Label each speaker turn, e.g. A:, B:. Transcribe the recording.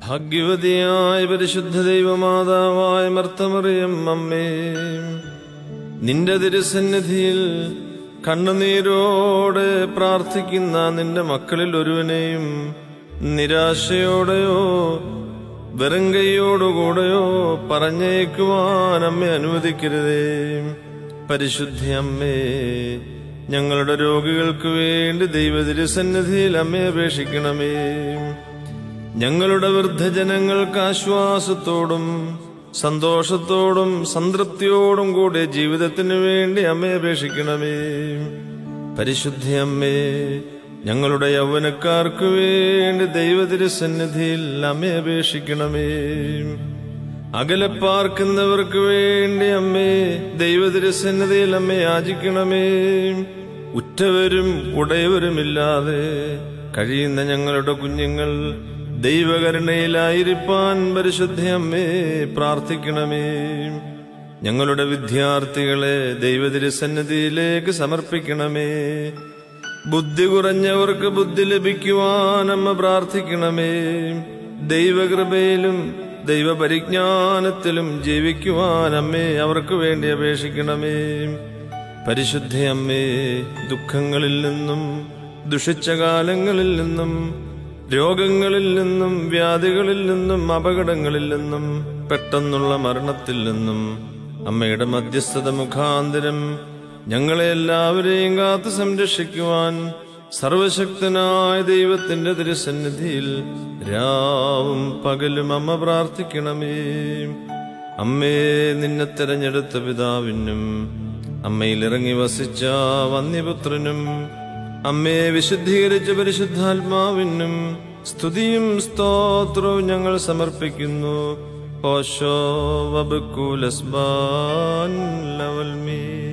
A: ഭാഗ്യവതിയായ പരിശുദ്ധ ദൈവമാതാവായ മർത്തമറിയം അമ്മേ നിന്റെ തിരുസന്നിധിയിൽ കണ്ണുനീരോടെ പ്രാർത്ഥിക്കുന്ന നിന്റെ മക്കളിൽ ഒരുവനെയും നിരാശയോടെയോ വെറും കൈയോടുകൂടെയോ പറഞ്ഞേക്കുവാൻ അമ്മ അനുവദിക്കരുതേ പരിശുദ്ധ അമ്മേ ഞങ്ങളുടെ രോഗികൾക്ക് വേണ്ടി ദൈവതിരുസന്നിധിയിൽ അമ്മയെ അപേക്ഷിക്കണമേ ഞങ്ങളുടെ വൃദ്ധജനങ്ങൾക്ക് ആശ്വാസത്തോടും സന്തോഷത്തോടും സംതൃപ്തിയോടും കൂടെ ജീവിതത്തിന് വേണ്ടി അമ്മയെ അപേക്ഷിക്കണമേ പരിശുദ്ധ അമ്മേ ഞങ്ങളുടെ യൗവനക്കാർക്ക് വേണ്ടി ദൈവതിരുസന്നിധിയിൽ അമ്മയെ അപേക്ഷിക്കണമേ അകലെ പാർക്കുന്നവർക്ക് വേണ്ടി അമ്മേ ദൈവതിരുസന്നിധിയിൽ അമ്മയെ യാചിക്കണമേ ഉറ്റവരും ഉടയവരുമില്ലാതെ കഴിയുന്ന ഞങ്ങളുടെ കുഞ്ഞുങ്ങൾ ദൈവകരുണയിലായിരിക്കാൻ പരിശുദ്ധ അമ്മേ പ്രാർത്ഥിക്കണമേ ഞങ്ങളുടെ വിദ്യാർത്ഥികളെ ദൈവതിരുസന്നിധിയിലേക്ക് സമർപ്പിക്കണമേ ബുദ്ധി കുറഞ്ഞവർക്ക് ബുദ്ധി ലഭിക്കുവാൻ അമ്മ പ്രാർത്ഥിക്കണമേ ദൈവകൃപയിലും ദൈവപരിജ്ഞാനത്തിലും ജീവിക്കുവാൻ അമ്മേ അവർക്ക് വേണ്ടി അപേക്ഷിക്കണമേ പരിശുദ്ധ അമ്മേ ദുഃഖങ്ങളിൽ നിന്നും ദുഷിച്ച കാലങ്ങളിൽ നിന്നും രോഗങ്ങളിൽ നിന്നും വ്യാധികളിൽ നിന്നും അപകടങ്ങളിൽ നിന്നും പെട്ടെന്നുള്ള മരണത്തിൽ നിന്നും അമ്മയുടെ മധ്യസ്ഥത മുഖാന്തരം ഞങ്ങളെ എല്ലാവരെയും കാത്തു സംരക്ഷിക്കുവാൻ സർവശക്തനായ ദൈവത്തിന്റെ തിരുസന്നിധിയിൽ രാവും പകലും അമ്മ പ്രാർത്ഥിക്കണമേ അമ്മേ നിന്നെ തെരഞ്ഞെടുത്ത പിതാവിനും അമ്മയിൽ ഇറങ്ങി വസിച്ച വന്യപുത്രനും അമ്മയെ വിശുദ്ധീകരിച്ച പരിശുദ്ധാത്മാവിനും സ്തുതിയും സ്തോത്രവും ഞങ്ങൾ സമർപ്പിക്കുന്നു ഓശോ വബുക്കുലസ്ബാൻ ലവൽമീ